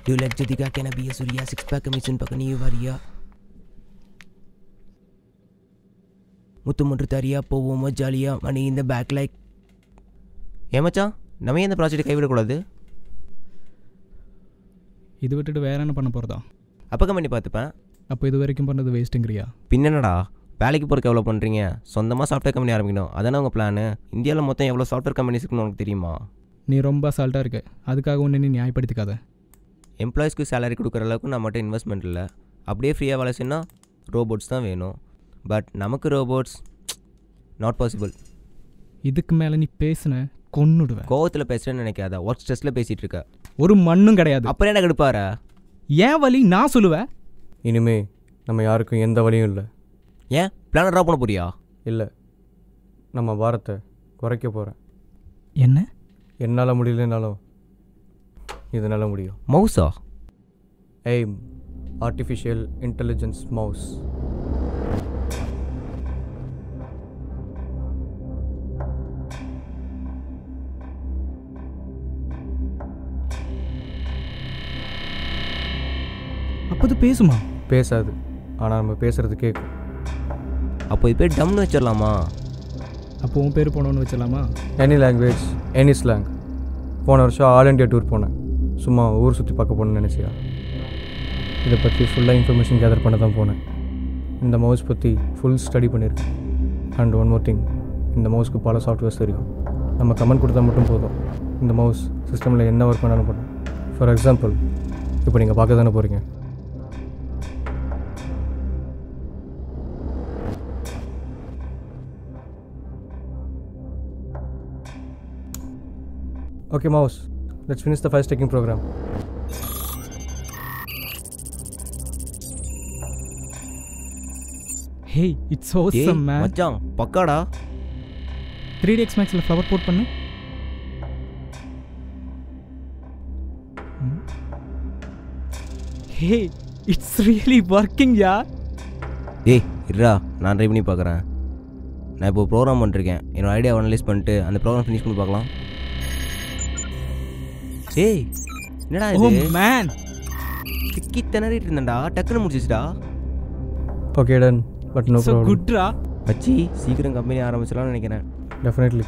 Do you like Jyotika? Can I be a Surya? Six pack mission பக்கம் நீ வரியா முத்து முன்று தரியா போவோமா ஜாலியா மணி இந்த பேக் லைக் ஏன் மச்சான் நம்ம ஏன் இந்த ப்ராஜெக்ட் கைவிடக்கூடாது இது விட்டுட்டு வேற என்ன பண்ண போகிறதா அப்போ கம்பெனி பார்த்துப்பேன் அப்போ இது வரைக்கும் பண்ணது வேஸ்ட்டுங்கிறியா பின்னடா வேலைக்கு போகிறக்கு எவ்வளோ பண்ணுறீங்க சொந்தமாக சாஃப்ட்வேர் கம்பெனி ஆரம்பிக்கணும் அதானே உங்கள் பிளானு இந்தியாவில் மொத்தம் எவ்வளோ சாஃப்ட்வேர் கம்பெனிஸ் இருக்குன்னு உனக்கு தெரியுமா நீ ரொம்ப அசால்ட்டாக இருக்க அதுக்காக ஒன்று நீ நியாயப்படுத்திக்காத எம்ப்ளாயிஸ்க்கு சேலரி கொடுக்குற அளவுக்கு நம்மகிட்ட இன்வெஸ்ட்மெண்ட் இல்லை அப்படியே ஃப்ரீயாக வேலை செய்யணும் ரோபோட்ஸ் தான் வேணும் பட் நமக்கு ரோபோட்ஸ் நாட் பாசிபிள் இதுக்கு மேலே நீ பேசுன கொன்னுடுவேன் கோவத்தில் பேசுகிறேன்னு நினைக்காத ஒர்க் ஸ்ட்ரெஸ்ஸில் பேசிகிட்டு இருக்க ஒரு மண்ணும் கிடையாது அப்புறம் என்ன கடுப்பார ஏன் வழி நான் சொல்லுவேன் இனிமே நம்ம யாருக்கும் எந்த வழியும் இல்லை ஏன் பிளான் ட்ரா பண்ண போறியா இல்லை நம்ம பாரத்தை குறைக்க போகிறேன் என்ன என்னால் முடியலனாலும் இதனால் முடியும் மவுஸா எய்ம் ஆர்டிஃபிஷியல் இன்டெலிஜென்ஸ் மவுஸ் அப்போ இது பேசுமா பேசாது ஆனால் நம்ம பேசுகிறது கேட்கும் அப்போ இது பேர் டம்னு வச்சிடலாமா அப்போ உன் பேர் போனோன்னு வச்சிடலாமா எனி லாங்குவேஜ் எனி ஸ்லாங் போன வருஷம் ஆல் இண்டியா டூர் போனேன் சும்மா ஊர் சுற்றி பார்க்க போகணுன்னு நினச்சியா இதை பற்றி ஃபுல்லாக இன்ஃபர்மேஷன் கேதர் பண்ண தான் போனேன் இந்த மவுஸ் பற்றி ஃபுல் ஸ்டடி பண்ணியிருக்கேன் அண்ட் ஒன் மோர் திங் இந்த மவுஸ்க்கு பல சாஃப்ட்வேர்ஸ் தெரியும் நம்ம கமெண்ட் கொடுத்தா மட்டும் போதும் இந்த மவுஸ் சிஸ்டமில் என்ன ஒர்க் பண்ணாலும் பண்ணும் ஃபார் எக்ஸாம்பிள் இப்போ நீங்கள் பார்க்க தானே போகிறீங்க Okay, mouse. Let's finish the file taking program. Hey it's ஏய் ஓசம் மேன் மச்சான் பக்காடா த்ரீ டி எக்ஸ் மேக்ஸில் ஃப்ளவர் போட் பண்ணு hey it's really working yeah ஏய் இருடா நான் ட்ரை பண்ணி பார்க்குறேன் நான் இப்போ ப்ரோக்ராம் பண்ணிருக்கேன் என்னோட ஐடியா அனலைஸ் பண்ணிட்டு அந்த ப்ரோக்ராம் ஃபினிஷ் பண்ணி பார்க்கலாம் ஏய் என்னடா ஓ இது மேன் திக்கி திணறிட்டு இருந்தேன்டா டக்குன்னு முடிச்சிச்சுடா Okay, done. But no so problem. குட்ரா வச்சி சீக்கிரம் கம்பெனி ஆரம்பிச்சிடலாம்னு நினைக்கிறேன் Definitely.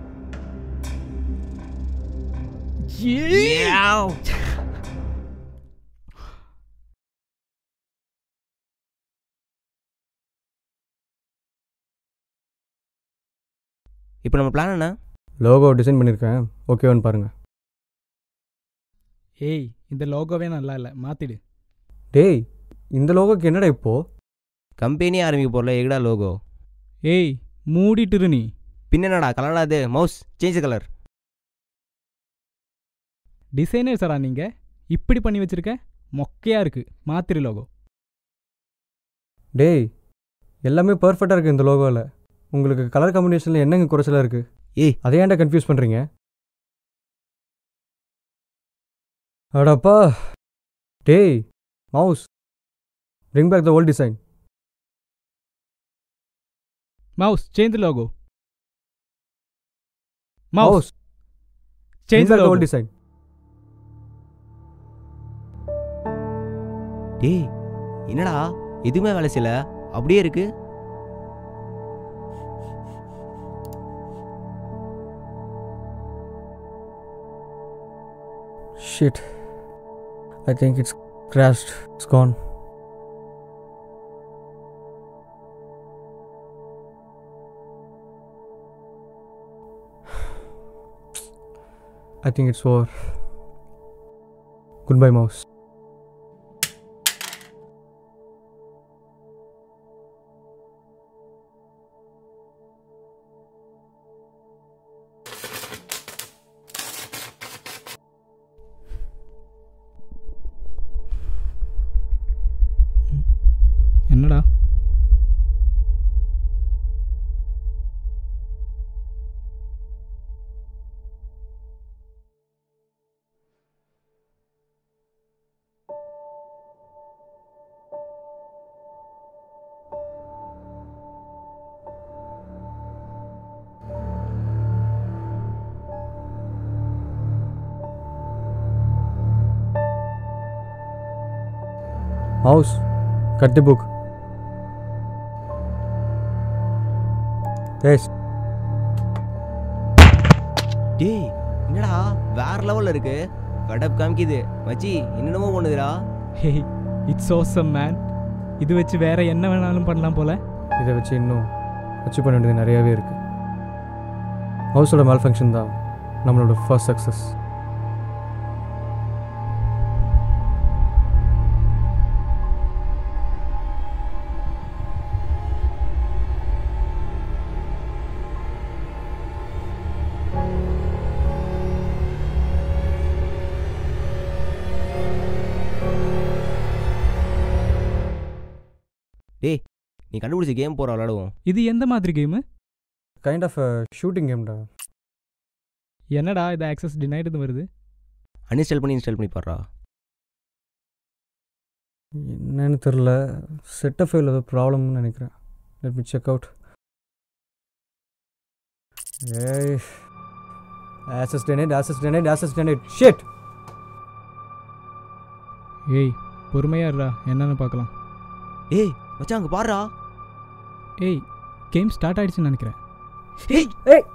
இப்போ நம்ம பிளான் என்ன லோகோ டிசைன் பண்ணியிருக்கேன் ஓகேவான்னு பாருங்கள் ஏய் இந்த லோகோவே நல்லா இல்லை மாத்திடு டேய் இந்த லோகோக்கு என்னடா இப்போ கம்பெனி ஆரம்பிக்க போகிறல எங்கடா லோகோ ஏய் மூடிட்டு இரு நீ பின்னடா கலரா அது மவுஸ் சேஞ்ச் கலர் டிசைனர்ஸரா நீங்க இப்படி பண்ணி வச்சிருக்க மொக்கையா இருக்கு மாத்திரு லோகோ டேய் எல்லாமே பர்ஃபெக்டாக இருக்குது இந்த லோகோவில் உங்களுக்கு கலர் காம்பினேஷனில் என்னங்க குறைச்சலாக இருக்குது ஏய். அதை ஏன்டா கன்ஃபியூஸ் பண்ணுறீங்க அடப்பா டேய் mouse bring back the old design mouse change logo mouse mouse change bring back the logo old design டேய் என்னடா எதுவுமே வேலை செய்யல அப்படியே இருக்கு Shit. I think it's crashed. It's gone. I think it's over. Goodbye, mouse. என்னடா house cut the book S டேய் என்னடா வேற லெவலில் இருக்கு கடப் காமிக்குது மச்சி என்னென்னமோ பண்ணுதுடா ஹே இட்ஸ் awesome மேன் இது வச்சு வேற என்ன வேணாலும் பண்ணலாம் போல இதை வச்சு இன்னும் அச்சீவ் பண்ண வேண்டியது நிறையாவே இருக்குது ஹவுஸோட மேல் ஃபங்க்ஷன் தான் நம்மளோட ஃபர்ஸ்ட் சக்ஸஸ் டேய் நீ கண்டுபிடிச்ச கேம் போகிற விளாடுவோம் இது எந்த மாதிரி கேமு கைண்ட் ஆஃப் ஷூட்டிங் கேம்டா என்னடா இது ஆக்சஸ் டினைடுது வருது அன்இன்ஸ்டால் பண்ணி இன்ஸ்டால் பண்ணி பாடுறா என்னன்னு தெரில செட்டப் ஃபைல் ஏதோ ப்ராப்ளம்னு நினைக்கிறேன் லெட் மீ செக் அவுட் ஏய் access denied access denied access denied shit ஏய் பொறுமையா இருடா என்னன்னு பார்க்கலாம் ஏய் மச்சான் அங்கே பாடுறா ஏய் கேம் ஸ்டார்ட் ஆயிடுச்சுன்னு நினைக்கிறேன் ஏய் ஏய்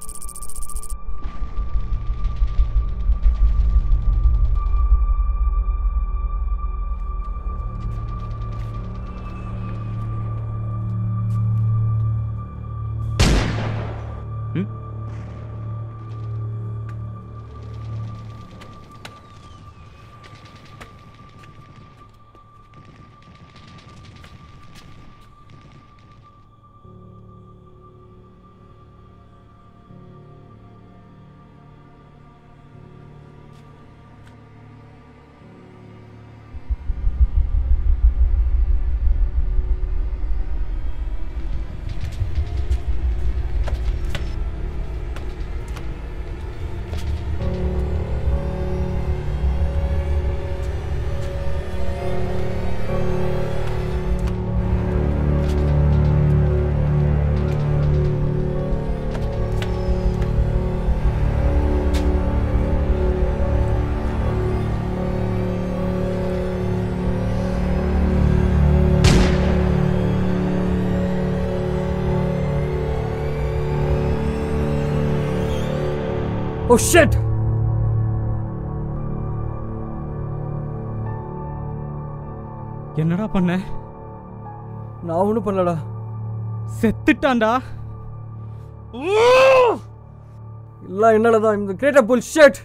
ஓ ஷிட் என்னடா பண்ண நான் ஒன்றும் பண்ணலடா செத்துட்டான்டா இல்லை என்னால தான் இந்த கிரேட் புல் ஷிட்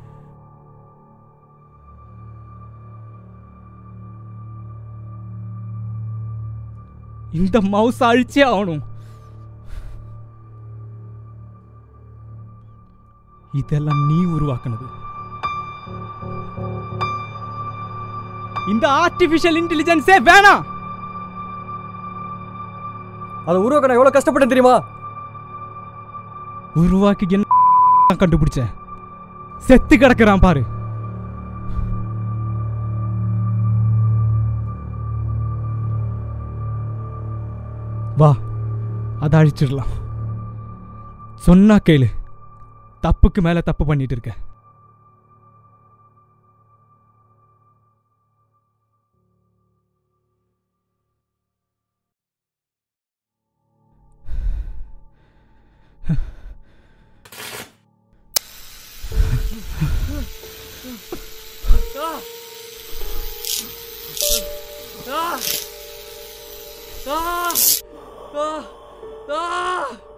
இந்த மவுஸ் அழிச்சே ஆகணும் இதெல்லாம் நீ உருவாக்குனது இந்த ஆர்டிஃபிஷியல் இன்டெலிஜென்ஸே வேணாம் அதை உருவாக்க நான் எவ்வளோ கஷ்டப்பட்டேன் தெரியுமா உருவாக்கி என்ன கண்டுபிடிச்ச செத்து கிடக்குறான் பாரு வா அதை அழிச்சிடலாம் சொன்னா கேளு தப்புக்கு மேல தப்பு பண்ணிட்டு இருக்க Ah! Ah! Ah!